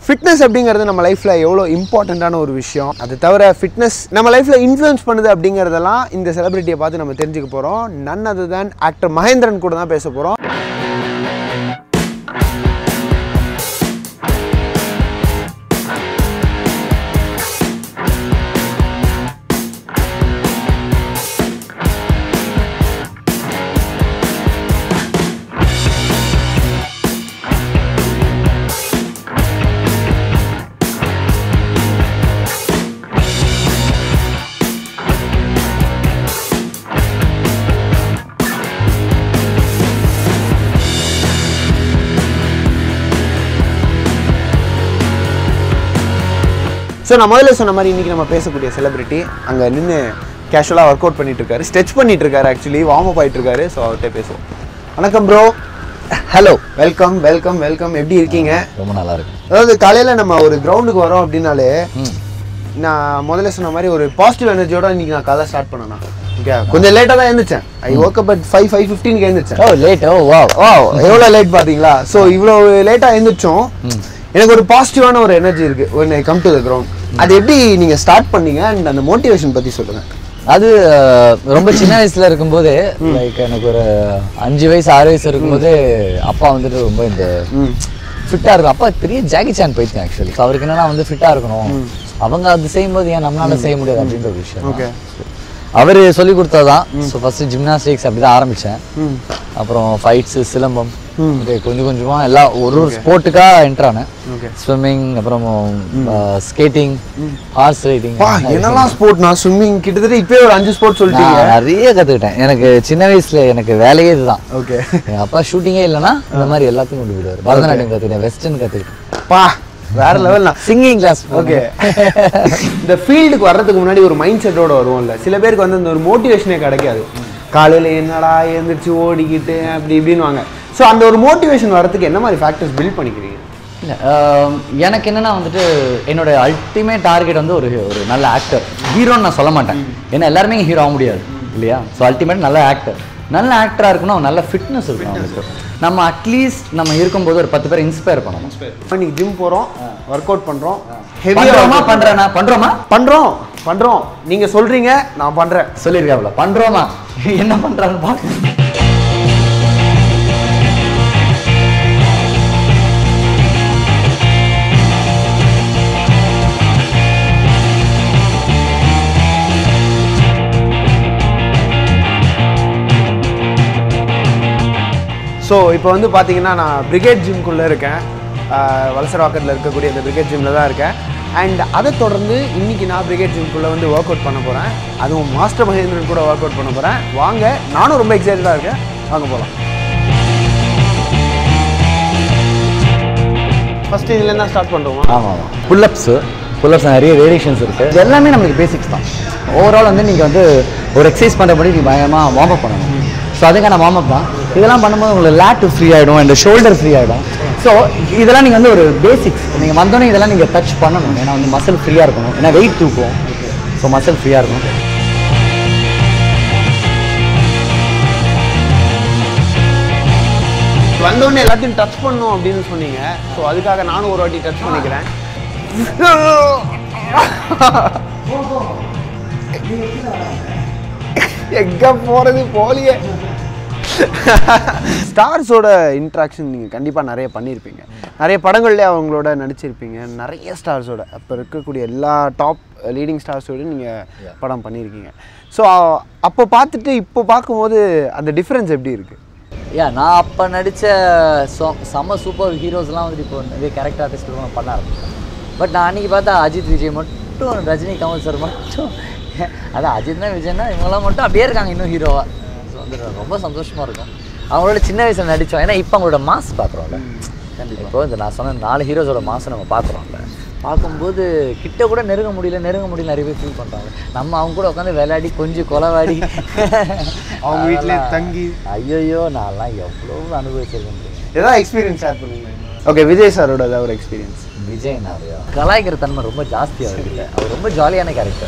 Fitness அப்படிங்கிறது நம்ம லைஃப்பில் எவ்வளோ இம்பார்ட்டண்ட்டான ஒரு விஷயம் அது தவிர ஃபிட்னஸ் நம்ம லைஃப்பில் இன்ஃப்ளூயன்ஸ் பண்ணுது அப்படிங்கிறதெல்லாம் இந்த செலிபிரிட்டியை பார்த்து நம்ம தெரிஞ்சுக்க போகிறோம் நன் அது தான் ஆக்டர் மகேந்திரன் கூட தான் பேச போகிறோம் ஸோ நான் முதல்ல சொன்ன மாதிரி இன்றைக்கி நம்ம பேசக்கூடிய செலிபிரிட்டி அங்கே நின்று கேஷுவலாக ஒர்க் அவுட் பண்ணிட்டு இருக்காரு ஸ்ட்ரெச் பண்ணிட்டு இருக்காரு ஆக்சுவலி வார்ம் அப் ஆகிட்டு இருக்காரு ஸோ அவர்கிட்ட பேசுவோம் வணக்கம் bro hello welcome welcome welcome எப்படி இருக்கீங்க ரொம்ப நல்லா இருக்கு அதாவது காலையில் நம்ம ஒரு கிரவுண்டுக்கு வரோம் அப்படின்னாலே நான் முதல்ல சொன்ன மாதிரி ஒரு பாசிட்டிவ் எனர்ஜியோட இன்னைக்கு நான் கதை ஸ்டார்ட் பண்ணேன் ஓகே கொஞ்சம் லேட்டாக தான் எழுந்திரிச்சேன் I work but five five ஃபிஃப்டீனுக்கு எழுந்திரிச்சேன் ஓ லேட் ஓ வா ஓ எவ்வளோ லேட் பார்த்தீங்களா ஸோ இவ்வளோ லேட்டாக எழுந்திரிச்சோம் எனக்கு ஒரு பாசிட்டிவான ஒரு எனர்ஜி இருக்கு when I come to the ground அது எப்படி நீங்கள் ஸ்டார்ட் பண்ணீங்க அண்ட் அந்த மோட்டிவேஷன் பற்றி சொல்லுங்க அது அஹ், ரொம்ப சின்ன வயசுல இருக்கும்போது லைக் எனக்கு ஒரு அஞ்சு வயசு ஆறு வயசு இருக்கும்போது அப்பா வந்துட்டு ரொம்ப இந்த ஃபிட்டா இருக்கும் அப்பா பெரிய ஜாக்கி சான் போயிடுச்சு ஆக்சுவலி அவருக்கு என்னன்னா வந்து ஃபிட்டா இருக்கணும் அவங்க அது செய்யும்போது ஏன் நம்மளால செய்ய முடியாது அப்படின்ற ஒரு விஷயம் ஓகே அவரு சொல்லி கொடுத்ததான் ஸோ ஃபர்ஸ்ட் ஜிம்னாஸ்டிக்ஸ் அப்படிதான் ஆரம்பிச்சேன் அப்புறம் ஃபைட்ஸ் சிலம்பம் இது கொஞ்சம் கொஞ்சமா எல்லா ஒரு ஒரு ஸ்போர்ட்டுக்கா என்ட்ரு ஆனேன் ஓகே ஸ்விம்மிங் அப்புறம் ஸ்கேட்டிங் ஹார்ஸ் ரைடிங் பா என்னெல்லாம் ஸ்போர்ட் நான் ஸ்விம்மிங் கிட்டத்தட்ட இப்பயே ஒரு அஞ்சு ஸ்போர்ட் சொல்லிட்டீங்க நான் நிறைய கத்துக்கிட்டேன் எனக்கு சின்ன வயசுல எனக்கு வேலையே இதுதான் ஓகே எங்க அப்பா ஷூட்டிங்கே இல்லைன்னா இந்த மாதிரி எல்லாத்தையும் கொண்டு போயிடுவார் பரதநாட்டியம் கத்துக்கிட்டேன் வெஸ்டர்ன் கத்துக்கிட்டேன் பா வேற லெவல் நான் சிங்கிங் கிளாஸ் ஓகே இந்த ஃபீல்டுக்கு வர்றதுக்கு முன்னாடி ஒரு மைண்ட் செட்டோட வருவோம்ல சில பேருக்கு வந்து அந்த ஒரு மோட்டிவேஷனே கிடைக்காது காலையில் என்னடா எழுந்திரிச்சு ஓடிக்கிட்டு அப்படி இப்படின்னுவாங்க ஸோ அந்த ஒரு மோட்டிவேஷன் வர்றதுக்கு என்ன மாதிரி ஃபேக்டர்ஸ் பில்ட் பண்ணிக்கிறீங்க இல்ல, ஆம், எனக்கு என்னன்னா வந்துட்டு என்னோட அல்டிமேட் டார்கெட் வந்து ஒரு ஒரு நல்ல ஆக்டர் ஹீரோன்னு நான் சொல்ல மாட்டேன் ஏன்னா எல்லாருமே ஹீரோ ஆக முடியாது இல்லையா ஸோ அல்டிமேட் நல்ல ஆக்டர் நல்ல ஆக்டராக இருக்கணும் நல்ல ஃபிட்னஸ் இருக்கணும் அவனுக்கு நம்ம அட்லீஸ்ட் நம்ம இருக்கும்போது ஒரு பத்து பேர் இன்ஸ்பயர் பண்ணணும் இன்னைக்கு ஜிம் போகிறோம் ஒர்க் அவுட் பண்ணுறோம் பண்றோமா பண்றேனா பண்றோமா பண்ணுறோம் பண்ணுறோம் நீங்கள் சொல்கிறீங்க நான் பண்ணுறேன் சொல்லியிருக்காப்ல பண்றோமா என்ன பண்றான்னு பாக்க ஸோ இப்போ வந்து பார்த்தீங்கன்னா நான் பிரிகேட் ஜிம்குள்ளே இருக்கேன் ஆஹ் வலசரவாக்கத்தில் இருக்கக்கூடிய அந்த பிரிகேட் ஜிம்மில் தான் இருக்கேன் அண்ட் அதை தொடர்ந்து இன்னைக்கு நான் பிரிகேட் ஜிம்குள்ளே வந்து ஒர்க் அவுட் பண்ண போகிறேன் அதுவும் மாஸ்டர் மகேந்திரன் கூட ஒர்க் அவுட் பண்ண போகிறேன் வாங்க நானும் ரொம்ப எக்ஸைட்டடாக இருக்கேன் வாங்க போகலாம் ஃபஸ்ட்டு இதுலேருந்து தான் ஸ்டார்ட் பண்ணுறோமா ஆமாம் ஆமாம் புல்லப்ஸு புல்லப்ஸ் நிறைய வேரியேஷன்ஸ் இருக்குது இது எல்லாமே நம்மளுக்கு பேசிக்ஸ் தான் ஓவரால் வந்து நீங்கள் வந்து ஒரு எக்ஸசைஸ் பண்ணுறபடி நீங்கள் பயங்கரமாக வார்ம் அப் பண்ணணும் ஸோ அதுக்கான வார்ம் அப் தான் இதெல்லாம் பண்ணும்போது உங்களுக்கு லேட் ஃப்ரீ ஆகிடும் அண்ட் ஷோல்டர் ஃப்ரீ ஆகிடும் ஸோ இதெல்லாம் நீங்கள் வந்து ஒரு பேசிக்ஸ் நீங்கள் வந்தோடனே இதெல்லாம் நீங்கள் டச் பண்ணணும் ஏன்னா வந்து மசில் ஃப்ரீயாக இருக்கணும் ஏன்னா வெயிட் தூக்கும் ஸோ மசில் ஃப்ரீயாக இருக்கணும் வந்தோடனே எல்லாத்தையும் டச் பண்ணும் அப்படின்னு சொன்னீங்க ஸோ அதுக்காக நானும் ஒரு வாட்டி டச் பண்ணிக்கிறேன் எங்க போறது போலியே ஸ்டார்ஸோட இன்ட்ராக்ஷன் நீங்கள் கண்டிப்பாக நிறைய பண்ணியிருப்பீங்க நிறைய படங்கள்லேயே அவங்களோட நடிச்சிருப்பீங்க நிறைய ஸ்டார்ஸோட அப்போ இருக்கக்கூடிய எல்லா டாப் லீடிங் ஸ்டார்ஸோட நீங்கள் படம் பண்ணியிருக்கீங்க ஸோ அப்போ பார்த்துட்டு இப்போ பார்க்கும்போது அந்த டிஃப்ரென்ஸ் எப்படி இருக்குது யா நான் அப்போ நடித்த செம்ம சூப்பர் ஹீரோஸ்லாம் வந்துட்டு இப்போ நிறைய கேரக்டர் ஆர்டிஸ்ட்லாம் பண்ண ஆரம்பிச்சேன் பட் நான் அன்றைக்கி பார்த்தா அஜித் விஜய் மட்டும் ரஜினி கமல் சார் மட்டும் அதான் அஜித்னா விஜய்னா இவங்கெல்லாம் மட்டும் அப்படியே இருக்காங்க இன்னும் ஹீரோவாக ஸோ வந்து ரொம்ப சந்தோஷமாக இருக்கும் அவங்களோட சின்ன வயசில் நடித்தோம் ஏன்னா இப்போ அவங்களோட மாஸ் பார்க்குறோம்ல இப்போ இந்த நான் சொன்ன நாலு ஹீரோஸோட மாசம் நம்ம பார்க்குறோம்ல பார்க்கும்போது கிட்ட கூட நெருங்க முடியல நெருங்க முடியல நிறைய பேர் ஃபீல் பண்ணுறாங்க நம்ம அவங்க கூட உட்காந்து விளையாடி கொஞ்சம் கொலவாடி அவங்க வீட்டிலே தங்கி ஐயோ நான்லாம் எவ்வளோ அனுபவிச்சிருக்கேன் ஏதாவது எக்ஸ்பீரியன்ஸ் ஷேர் பண்ணுங்க ஓகே விஜய் சாரோட ஏதாவது ஒரு எக்ஸ்பீரியன்ஸ் விஜய் நிறையா கலாய்க்கிற தன்மை ரொம்ப ஜாஸ்தி அவர்கிட்ட அவர் ரொம்ப ஜாலியான கேரக்டர்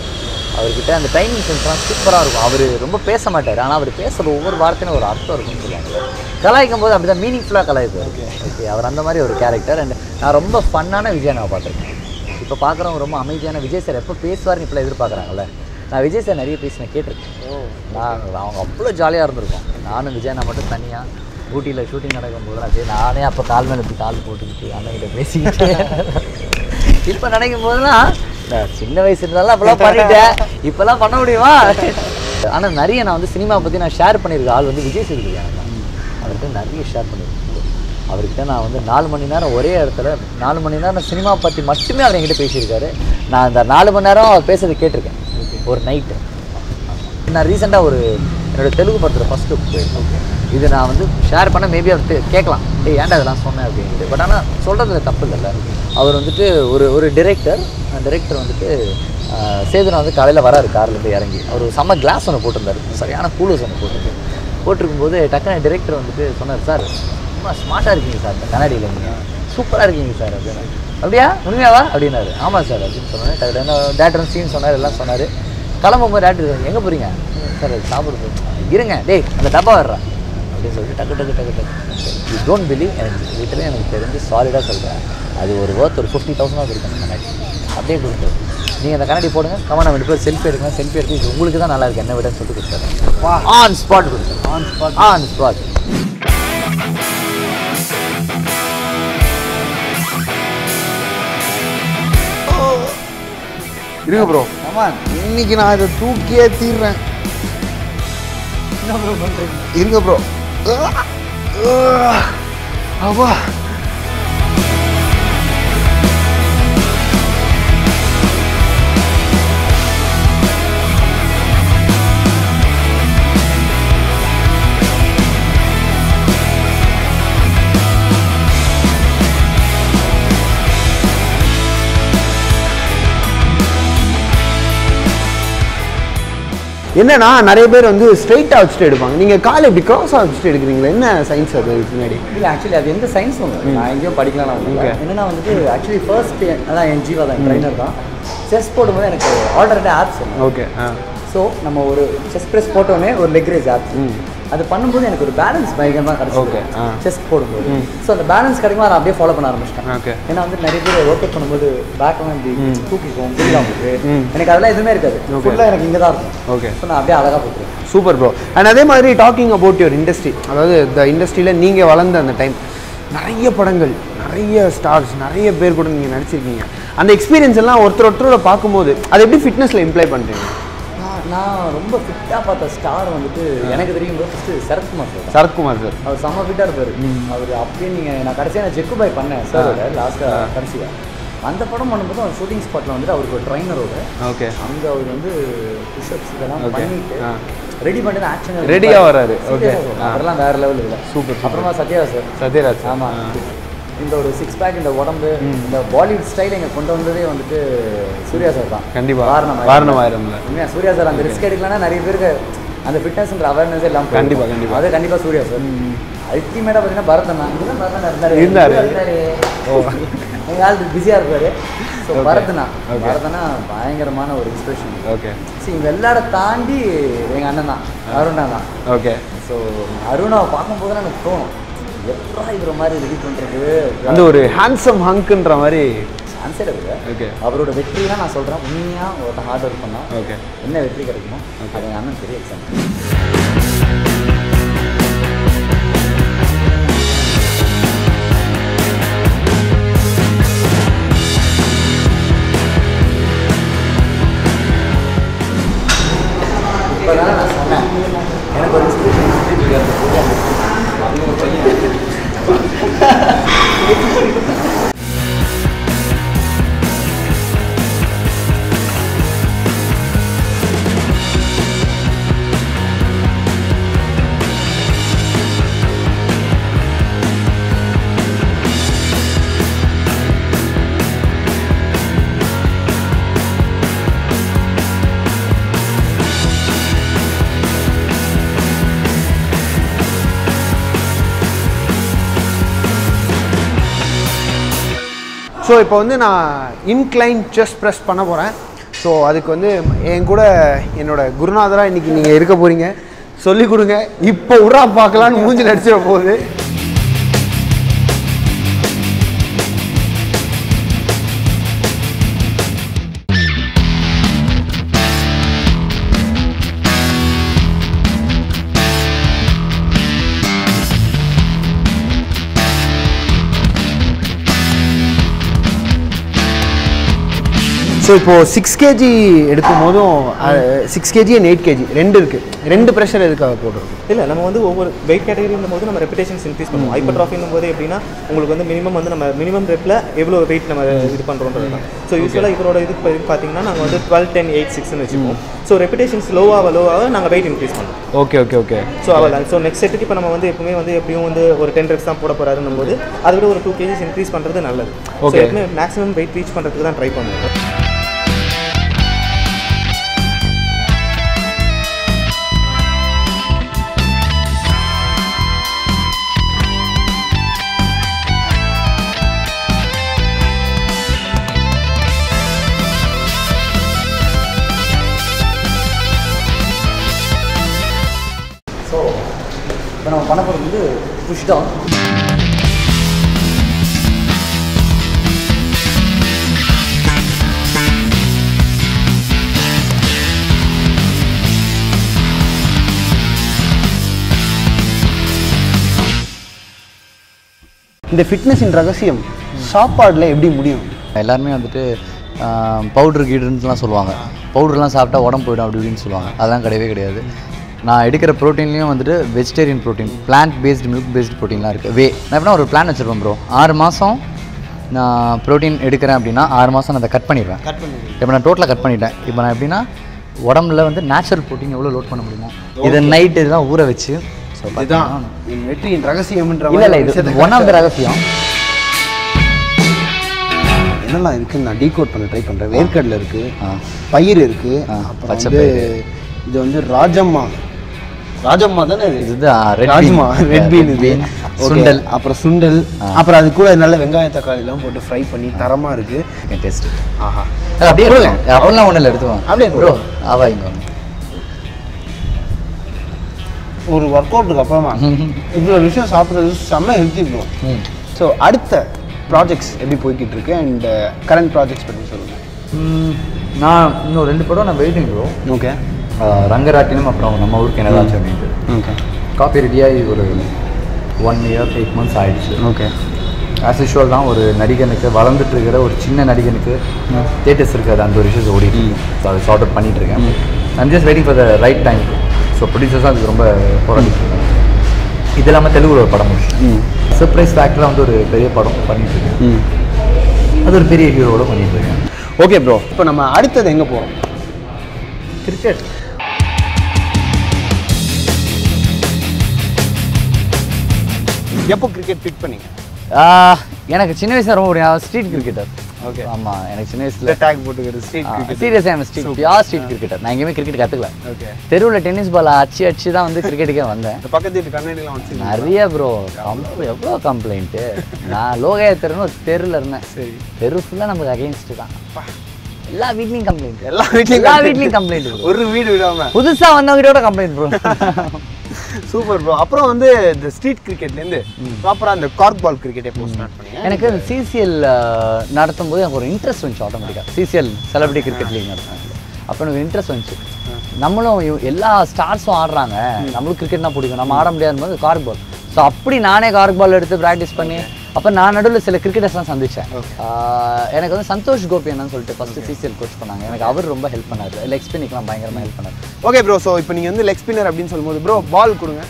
அவர்கிட்ட அந்த டைமிங் சென்ஸ்லாம் சூப்பராக இருக்கும் அவர் ரொம்ப பேச மாட்டார் ஆனால் அவர் பேசுகிற ஒவ்வொரு வார்த்தையும் ஒரு அர்த்தம் இருக்கும்னு சொல்லுவாங்க கலாய்க்கும் போது அப்படி தான் மீனிங்ஃபுல்லாக கலாய்ப்பார் ஓகே அவர் அந்த மாதிரி ஒரு கேரக்டர் அண்ட் நான் ரொம்ப ஃபன்னான விஜய் நான் பார்த்துருக்கேன் இப்போ பார்க்குறவங்க ரொம்ப அமைதியான விஜய் சார் எப்போ பேசுவார்னு இப்போலாம் எதிர்பார்க்குறாங்கல்ல நான் விஜய் சார் நிறைய பேசி நான் கேட்டிருக்கேன் நான் அவங்க அவ்வளோ ஜாலியாக இருந்திருக்கோம் நானும் விஜய் நான் மட்டும் தனியாக ஊட்டியில் ஷூட்டிங் நடக்கும்போது அப்படியே நானே அப்போ கால் மேலே இப்படி கால் போட்டுக்கிட்டு அண்ணன்கிட்ட பேசிக்கிட்டு இப்போ நினைக்கும் போதெல்லாம் நான் சின்ன வயசு இருந்தாலும் அப்போலாம் பண்ணிட்டேன் இப்போலாம் பண்ண முடியுமா ஆனால் நிறைய நான் வந்து சினிமா பற்றி நான் ஷேர் பண்ணியிருக்க ஆள் வந்து விஜய் சேதுபதி எனக்கு தான். அவர்கிட்ட நிறைய ஷேர் பண்ணியிருக்கேன் அவர்கிட்ட நான் வந்து நாலு மணி நேரம் ஒரே இடத்துல நாலு மணி நேரம் சினிமா பற்றி மட்டுமே அவர் என்கிட்ட பேசியிருக்காரு நான் அந்த நாலு மணி நேரம் அவர் பேசுறது கேட்டிருக்கேன் ஒரு நைட்டு நான் ரீசெண்டாக ஒரு என்னோட தெலுங்கு படத்தில் ஃபஸ்ட் லுக் போயிருக்கேன் இது நான் வந்து ஷேர் பண்ண மேபி அவர் தெ- கேட்கலாம் ஏய் ஏன்டா இதெல்லாம் சொன்னேன் அப்படின்ட்டு பட் ஆனால் சொல்கிறதுல தப்பு இல்லைல்ல அவர் வந்துட்டு ஒரு ஒரு டிரெக்டர் டிரெக்டர் வந்துட்டு ஆஹ், சேதுனா வந்து காலையில் வராரு கார்லேருந்து இறங்கி அவர் ஒரு செம்ம கிளாஸ் ஒன்று போட்டிருந்தாரு சரியான கூலர்ஸ் ஒன்று போட்டிருக்கு போட்டிருக்கும்போது டக்குனு டிரெக்டர் வந்துட்டு சொன்னார் சார் ரொம்ப ஸ்மார்ட்டாக இருக்கீங்க சார் இந்த கண்ணாடியில் நீங்கள் சூப்பராக இருக்கீங்க சார் அப்படின்னு அப்படியா உண்மையாவா அப்படின்னாரு ஆமாம் சார் அப்படின்னு சொன்னார் டக்குனு டேரக்டர் சீன் சொன்னார் எல்லாம் சொன்னார் கிளம்பும்போது டேரக்டர் எங்கே போகிறீங்க சார் அது சாப்பிட போகிறோம் இருங்க டேய் அந்த டப்பா வர்றா அப்படின்னு சொல்லிட்டு டக்கு டக்கு டக்கு டக்கு யூ டோன்ட் பிலீவ் எனக்கு வீட்டில் எனக்கு தெரிஞ்சு சாலிடாக சொல்கிறேன் அது ஒரு ஒர்த் ஒரு ஃபிஃப்டி தௌசண்டாக இருக்கும் அந்த கண்ணாடி அப்படியே கொடுத்து நீங்கள் அந்த கண்ணாடி போடுங்க கமா நம்ம ரெண்டு பேர் செல்ஃபி எடுக்கலாம் செல்ஃபி எடுத்து இது உங்களுக்கு தான் நல்லா இருக்கு என்ன விடன்னு சொல்லிட்டு கொடுத்தாரு ஆன் ஸ்பாட் கொடுத்தாரு ஆன் ஸ்பாட் ஆன் ஸ்பாட் இருங்க ப்ரோ இன்னைக்கு நான் இதை தூக்கியே தீர்றேன் இருங்க ப்ரோ அப்பா என்னன்னா நிறைய பேர் வந்து ஸ்ட்ரைட்டாக வச்சுட்டு எடுப்பாங்க நீங்கள் கால் இப்படி க்ராஸாக வச்சுட்டு எடுக்கிறீங்களா என்ன சயின்ஸ் அது இதுக்கு பின்னாடி இல்லை ஆக்சுவலி அது எந்த சயின்ஸ் ஒன்று நான் எங்கேயும் படிக்கலாம் நான் Okay. என்னன்னா வந்துட்டு ஆக்சுவலி ஃபர்ஸ்ட் அதான் என் ஜீவா தான் ட்ரைனர் தான் செஸ் போடும்போது எனக்கு ஆல்ரெடி ஆப்ஸ் ஓகே ஆ ஸோ நம்ம ஒரு செஸ் ப்ரெஸ் போட்டோன்னே ஒரு லெக் ரேஸ் ஆப்ஸ் ம். அது பண்ணும்போது எனக்கு ஒரு பேலன்ஸ் பயங்கரமாக Okay, கிடச்சி ஆ. செஸ் போடும்போது ஸோ அந்த பேலன்ஸ் கிடைக்கும் அதை அப்படியே ஃபாலோ பண்ண ஆரம்பிச்சிட்டேன் ஓகே ஏன்னா வந்து நிறைய பேர் ஒர்க் அவுட் பண்ணும்போது பேக்லாம் இப்படி தூக்கிக்கும் புரியலாம் உங்களுக்கு ம். எனக்கு அதெல்லாம் எதுவுமே இருக்காது Okay. ஃபுல்லாக எனக்கு இங்கே தான் இருக்கும் ஓகே ஸோ நான் அப்படியே அழகாக போட்டுருவேன் சூப்பர் ப்ரோ அண்ட் அதே மாதிரி டாக்கிங் அபவுட் யுவர் இண்டஸ்ட்ரி அதாவது இந்த இண்டஸ்ட்ரியில் நீங்கள் வளர்ந்த அந்த டைம் நிறைய படங்கள் நிறைய ஸ்டார்ஸ் நிறைய பேர் கூட நீங்கள் நடிச்சிருக்கீங்க அந்த எக்ஸ்பீரியன்ஸ் எல்லாம் ஒருத்தர் ஒருத்தரோட பார்க்கும்போது அதை எப்படி ஃபிட்னஸில் இம்ப்ளை பண்ணுறீங்க நான் நான் ரொம்ப ஃபிட்டாக பார்த்த ஸ்டார் வந்துட்டு எனக்கு தெரியும் போது first Sarathkumar sir Sarathkumar sir அவர் செம்ம ஃபிட்டாக இருப்பார் அவர் அப்படியே நீங்கள் நான் கடைசியாக நான் ஜெக்கு பாய் பண்ணேன் சாரோட லாஸ்ட்டாக கடைசியாக அந்த படம் பண்ணும்போது அவர் ஷூட்டிங் ஸ்பாட்டில் வந்துட்டு அவருக்கு ஒரு ட்ரைனரோட ஓகே அங்கே அவர் வந்து புஷ்அப்ஸ் இதெல்லாம் Okay. பண்ணிட்டு ஆ. ரெடி பண்ணி ஆக்ஷன் Ready ஆ வராரு. Okay. ஆ. அதெல்லாம் வேற லெவல் இல்லை Super, super. அப்புறமா சத்யா சார் சத்யராஜ் sir. ஆமாம் ஆ. இந்த ஒரு சிக்ஸ் பேக் இந்த உடம்பு இந்த பாலிவுட் ஸ்டைல் எங்க கொண்டு வந்ததே வந்துட்டு சூர்யா சார் தான் கண்டிப்பா. வாரணம் வாரணமாயிரம்ல. உண்மையா சூர்யா சார் அந்த ரிஸ்க் எடுக்கலன்னா நிறைய பேருக்கு அந்த ஃபிட்னஸ்ன்ற அவேர்னஸ் எல்லாம் போயிருக்கும். கண்டிப்பா, கண்டிப்பா. அது கண்டிப்பா சூர்யா சார் அல்டிமேட்டாக பார்த்தீங்கன்னா பரதன் தான் இதுதான் பரதன் இருந்தாரு இருந்தாரு. இருந்தாரு. எங்க ஆள் பிஸியாக இருப்பாரு ஸோ Okay. பரதனா Okay. பரதனா பயங்கரமான ஒரு இன்ஸ்பிரேஷன் ஓகே சரி இவங்க எல்லார தாண்டி எங்க அண்ணன் தான் அருணா தான் ஓகே ஸோ அருணாவை பார்க்கும்போது எனக்கு தோணும் எப்படா இவர மாதிரி ரெடி பண்ணுறது அந்த ஒரு ஹேண்ட்ஸம் ஹங்க்ன்ற மாதிரி சான்ஸே இல்லை ஓகே அவரோட வெற்றிலாம் நான் சொல்கிறேன் உண்மையாக ஒருத்தன் ஹார்ட் ஒர்க் பண்ணா ஓகே என்ன வெற்றி கிடைக்குமோ அது எங்கள் அண்ணன் பெரிய எக்ஸாம்பிள் இப்போ நான் சொன்னேன் எனக்கு ஒரு ஸோ இப்போ வந்து நான் இன்க்ளைன் செஸ்ட் ப்ரெஸ் பண்ண போகிறேன் ஸோ அதுக்கு வந்து என் கூட என்னோட குருநாதராக இன்னைக்கு நீங்கள் இருக்க போகிறீங்க சொல்லி கொடுங்க இப்போ உரா பார்க்கலான்னு மூஞ்சில் அடிச்சிட போகுது ஸோ இப்போது சிக்ஸ் கேஜி எடுக்கும் போதும் six KG and eight KG ரெண்டு இருக்குது ரெண்டு ப்ரெஷர் எதுக்காக போடுறது இல்லை நம்ம வந்து ஒவ்வொரு வெயிட் கேட்டகரியும் போது நம்ம ரெப்புடேஷன்ஸ் இன்க்ரீஸ் பண்ணுவோம் ஹைப்பர் ட்ராஃபிங்கும் போது எப்படின்னா உங்களுக்கு வந்து மினிமம் வந்து நம்ம மினிமம் ரெப்பில் எவ்வளோ வெயிட் நம்ம இது பண்ணுறோன்றது தான் ஸோ யூஸ்வலாக இவரோட இது பா- பார்த்தீங்கன்னா நாங்கள் வந்து டுவெல் டென் எயிட் சிக்ஸ்னு வச்சுப்போம் ஸோ ரெப்புடேஷன்ஸ் லோவாக லோவாக நாங்கள் வெயிட் இன்க்ரீஸ் பண்ணுவோம் ஓகே ஓகே ஓகே ஸோ அவள் ஸோ நெக்ஸ்ட் செட்டுக்கு இப்போ நம்ம வந்து எப்பவுமே வந்து எப்படியும் வந்து ஒரு டென் ரெப்ஸ் தான் போட போகிறாருன்னும் போது அதை விட ஒரு டூ கேஜிஸ் இன்க்ரீஸ் பண்ணுறது நல்லது ஸோ Okay. எப்பவுமே மேக்ஸிமம் வெயிட் ரீச் பண்ணுறதுக்கு தான் ட்ரை பண்ணுவோம் ஸோ இப்போ நம்ம பண்ண போகிறது வந்து புஷ் டவுன் இந்த ஃபிட்னஸின் ரகசியம் சாப்பாடில் எப்படி முடியும் எல்லாருமே வந்துட்டு பவுட்ரு கீடுன்னுலாம் சொல்லுவாங்க பவுடர்லாம் சாப்பிட்டா உடம்பு போயிடும் அப்படி இப்படின்னு சொல்லுவாங்க அதெல்லாம் கிடையவே கிடையாது நான் எடுக்கிற ப்ரோட்டீன்லேயும் வந்துட்டு vegetarian protein plant based milk based ப்ரோட்டீன்லாம் இருக்குது வே நான் எப்படின்னா ஒரு பிளான் வச்சுருப்பேன் ப்ரோ ஆறு மாதம் நான் ப்ரோட்டீன் எடுக்கிறேன் அப்படின்னா ஆறு மாதம் நான் அதை கட் பண்ணிடுவேன் கட் பண்ணி இப்போ நான் டோட்டலாக கட் பண்ணிட்டேன் இப்போ நான் எப்படின்னா உடம்புல வந்து நேச்சுரல் ப்ரோட்டீன் எவ்வளோ லோட் பண்ண முடியுமோ இதை நைட்டு இதெல்லாம் ஊற வச்சு ஸோ இதுதான் என் வெற்றியின் ரகசியம்ன்ற இல்லை இல்லை மாதிரி இது விஷயத்தை ஒன் ஆஃப் த ரகசியம் என்னெல்லாம் இருக்குன்னு நான் டீகோட் பண்ண ட்ரை பண்ணுறேன் வேர்க்கடலை இருக்குது ஆ. பயிர் இருக்குது ஆ, அப்புறம் பச்சை வந்து பயிறு. இது வந்து ராஜம்மா ராஜம்மா தானே இது இது ரெட் ராஜ்மா ரெட் பீன் இது bean, Okay. சுண்டல் அப்புறம் சுண்டல் அப்புறம் அது கூட நல்ல வெங்காய தக்காளி எல்லாம் போட்டு ஃப்ரை பண்ணி தரமா இருக்கு டேஸ்ட் ஆஹா அப்படியே எடுத்துக்கோங்க. அப்படிலாம் ஒன்றும் இல்லை எடுத்துக்கோங்க அப்படியே ப்ரோ ஆவா இங்க வாங்க. ஒரு ஒர்க் அவுட்டுக்கு அப்புறமா இவ்வளோ விஷயம் சாப்பிட்றது செம்ம ஹெல்த்தி ப்ரோ ம் ஸோ அடுத்த ப்ராஜெக்ட்ஸ் எப்படி போய்கிட்டு இருக்கு அண்ட் கரண்ட் ப்ராஜெக்ட்ஸ் பற்றி சொல்லுங்க ம், நான் இன்னும் ரெண்டு படம் நான் வெயிட்டிங் ப்ரோ ஓகே ரங்கராட்டினம் அப்புறம் நம்ம ஊருக்கு என்னதாச்சும் அப்படின்ட்டு ஓகே காப்பி ரெடியாகி ஒரு ஒன் இயர் எயிட் மந்த்ஸ் ஆயிடுச்சு ஓகே ஆஸ் யூஷுவல் தான் ஒரு நடிகனுக்கு வளர்ந்துட்டு இருக்கிற ஒரு சின்ன நடிகனுக்கு தேட்டர்ஸ் இருக்காது அந்த ஒரு விஷயம் ஓடிட்டு ஸோ அதை சார்ட் அவுட் பண்ணிட்டு இருக்கேன் I'm just waiting for the right time so ப்ரொடியூசர்ஸும் அதுக்கு ரொம்ப போராடிட்டு இருக்காங்க இது இல்லாமல் தெலுங்குல ஒரு படம் முடிச்சு ம் சர்ப்ரைஸ் ஃபேக்டராக வந்து ஒரு பெரிய படம் பண்ணிட்டு இருக்கேன் ம் அது ஒரு பெரிய ஹீரோவோட பண்ணிட்டு இருக்கேன் ஓகே ப்ரோ இப்போ நம்ம அடுத்தது எங்கே போகிறோம் கிரிக்கெட் எப்போ கிரிக்கெட் பிக் பண்ணீங்க ஆஹ், எனக்கு சின்ன வயசுல ரொம்ப பிடிக்கும் ஸ்ட்ரீட் கிரிக்கெட்டர் Okay. ஆமா எனக்கு சின்ன வயசுல டேக் போட்டுக்கிறது ஸ்ட்ரீட் கிரிக்கெட் சீரியஸாக எனக்கு ஸ்ட்ரீட் பியார் ஸ்ட்ரீட் கிரிக்கெட்டர் நான் எங்கேயுமே கிரிக்கெட் கற்றுக்கல ஓகே தெருவில் டென்னிஸ் பால் அடிச்சு அடிச்சு தான் வந்து கிரிக்கெட்டுக்கே வந்தேன் இந்த பக்கத்து வீட்டு கண்ணாடிலாம் வச்சு நிறைய ப்ரோ கம்ப்ள எவ்வளோ கம்ப்ளைண்ட்டு நான் லோகாய தெருன்னு ஒரு தெருவில் இருந்தேன் சரி தெரு ஃபுல்லாக நமக்கு அகேன்ஸ்ட் தான் எல்லா வீட்லேயும் கம்ப்ளைண்ட் எல்லா வீட்லயும் எல்லா வீட்லேயும் கம்ப்ளைண்ட் ப்ரோ ஒரு வீடு விடாம புதுசாக வந்தவங்ககிட்ட கம்ப்ளைண்ட் ப்ரோ சூப்பர் ப்ரோ அப்புறம் வந்து இந்த ஸ்ட்ரீட் கிரிக்கெட்லேருந்து ப்ராப்பராக அந்த கார்க் பால் கிரிக்கெட் எப்போ ஸ்டார்ட் பண்ணீங்க எனக்கு இந்த சிசிஎல் நடத்தும் போது எனக்கு ஒரு இன்ட்ரெஸ்ட் வந்துச்சு ஆட்டோமேட்டிக்காக சிசிஎல் செலிபிரிட்டி கிரிக்கெட் லீக் நடத்துனாங்க அப்போ எனக்கு இன்ட்ரெஸ்ட் வந்துச்சு நம்மளும் இவ- எல்லா ஸ்டார்ஸும் ஆடுறாங்க நம்மளும் கிரிக்கெட்னா பிடிக்கும் நம்ம ஆட முடியாத போது கார்க் பால் ஸோ அப்படி நானே கார்க் பால் எடுத்து ப்ராக்டிஸ் பண்ணி அப்போ நான் நடுவில் சில கிரிக்கெட்டர்ஸ்லாம் சந்திச்சேன் ஆஹ் எனக்கு வந்து சந்தோஷ் கோபி என்னன்னு சொல்லிட்டு ஃபஸ்ட்டு சிசிஎல் கோச் பண்ணாங்க எனக்கு அவர் ரொம்ப ஹெல்ப் பண்ணாரு லெக் ஸ்பின்னிக்லாம் பயங்கரமாக ஹெல்ப் பண்ணாரு ஓகே ப்ரோ ஸோ இப்போ நீங்கள் வந்து லெக் ஸ்பின்னர் அப்படின்னு சொல்லும்போது ப்ரோ பால் கொடுங்க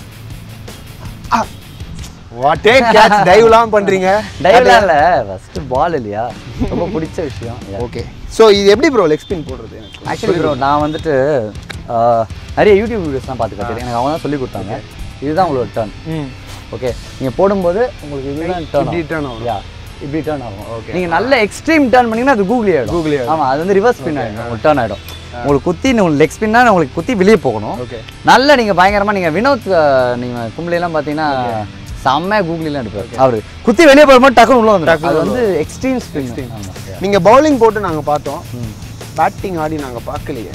வாட்டே கேட்ச் டைவ்லாம் பண்ணுறீங்க டைவ்லாம் இல்லை ஃபஸ்ட்டு பால் இல்லையா ரொம்ப பிடிச்ச விஷயம் ஓகே ஸோ இது எப்படி ப்ரோ லெக் ஸ்பின் போடுறது எனக்கு ஆக்சுவலி ப்ரோ நான் வந்துட்டு ஆஹ், நிறைய யூடியூப் வீடியோஸ்லாம் பார்த்து கற்றுக்கிறேன் எனக்கு அவங்க தான் சொல்லி கொடுத்தாங்க இதுதான் உங்களோட டர்ன் ம் ஓகே நீங்கள் போடும்போது உங்களுக்கு இதுதான் டர்ன் இப்படி turn ஆகும். யா இப்படி டர்ன் ஆகும் ஓகே நீங்கள் நல்ல எக்ஸ்ட்ரீம் டர்ன் பண்ணீங்கன்னா அது கூகுளி ஆகிடும் Googly ஆயிடும். ஆமாம் அது வந்து ரிவர்ஸ் ஸ்பின் ஆகிடும் உங்களுக்கு டர்ன் ஆகிடும் உங்களுக்கு குத்தி உங்களுக்கு லெக் ஸ்பின்னா உங்களுக்கு குத்தி வெளியே போகணும் Okay. நல்ல நீங்கள் பயங்கரமாக நீங்கள் வினோத் நீங்கள் கும்பலையெல்லாம் பார்த்தீங்கன்னா செம்மையாக கூகுளிலாம் எடுப்பார் அவர் குத்தி வெளியே போகும்போது டக்குனு உள்ள வந்துடும் அது வந்து எக்ஸ்ட்ரீம் ஸ்பின் ஆமாம் நீங்கள் பவுலிங் போட்டு நாங்கள் பார்த்தோம் பேட்டிங் ஆடி நாங்கள் பார்க்கலையே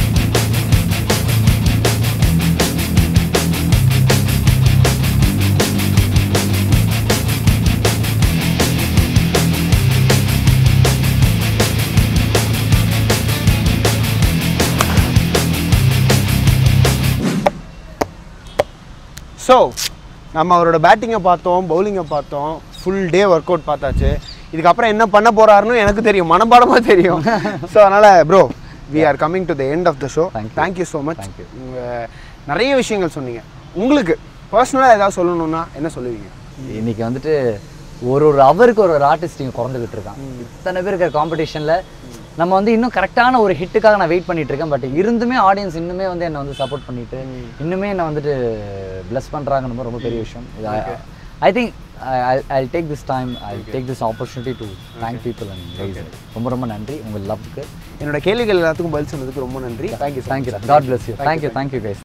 ஸோ நம்ம அவரோட பேட்டிங்கை பார்த்தோம் பவுலிங்கை பார்த்தோம் ஃபுல் டே ஒர்க் அவுட் பார்த்தாச்சு இதுக்கப்புறம் என்ன பண்ண போறாருன்னு எனக்கு தெரியும் மனப்பாடமாக தெரியும் ஸோ அதனால் bro we are coming to the end of the show Thank you. Thank you so much Thank you. உங்கள் நிறைய விஷயங்கள் சொன்னீங்க உங்களுக்கு பர்சனலாக ஏதாவது சொல்லணும்னா என்ன சொல்லுவீங்க இன்னைக்கு வந்துட்டு ஒரு ஒரு அவருக்கு ஒரு ஒரு ஆர்டிஸ்ட் இங்கே குறைஞ்சிக்கிட்டு இருக்கான் இத்தனை பேர் இருக்கிற காம்படிஷனில் நம்ம வந்து இன்னும் கரெக்டான ஒரு ஹிட்டுக்காக நான் வெயிட் பண்ணிட்டு இருக்கேன் பட் இருந்துமே ஆடியன்ஸ் இன்னுமே வந்து என்னை வந்து சப்போர்ட் பண்ணிட்டு இன்னுமே என்னை வந்துட்டு ப்ளஸ் பண்ணுறாங்கன்னு ரொம்ப பெரிய விஷயம் இது I think I take this time I take this opportunity to thank people and ரொம்ப ரொம்ப நன்றி உங்கள் லவ்க்கு என்னோட கேள்விகள் எல்லாத்துக்கும் பதில் சொன்னதுக்கு ரொம்ப நன்றி thank you thank you God bless you thank you thank you guys